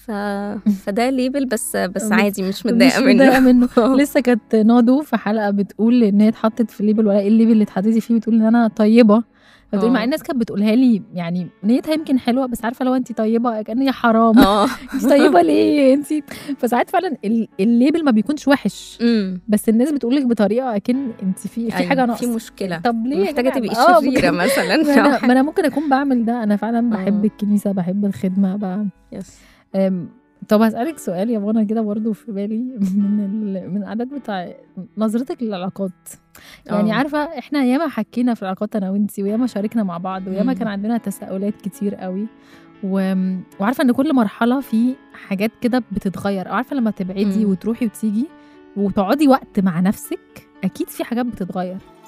ف... فده ليبل بس بس بس عادي مش مش متضايقه متضايقة منه منه لسه كانت نادو في حلقه بتقول ان هي اتحطت في ليبل ولا ايه الليبل اللي اتحطيتي فيه بتقول ان انا طيبه بتقول مع اه. الناس كانت بتقولها لي يعني نيتها يمكن حلوه بس عارفه لو انت طيبه كان هي حرام اه انت طيبه ليه انت فساعات فعلا ال- الليبل ما بيكونش وحش أمم. بس الناس بتقول لك بطريقه اكن انت في في أيوة، حاجه في ناقصه مشكله طب ليه يا محتاجه جماعة؟ تبقي آه، شريره ممكن- مثلا ما انا ما انا ممكن اكون بعمل ده انا فعلا بحب آه. الكنيسه بحب الخدمه بقى يس أم، طب هسألك سؤال يا منى كده برضو في بالي من ال... من العادات بتاع نظرتك للعلاقات يعني اه. عارفة احنا ياما حكينا في العلاقات انا وانتي وياما شاركنا مع بعض وياما مم. كان عندنا تساؤلات كتير قوي و... وعارفة ان كل مرحلة في حاجات كده بتتغير أو عارفة لما تبعدي مم. وتروحي وتيجي وتقعدي وقت مع نفسك اكيد في حاجات بتتغير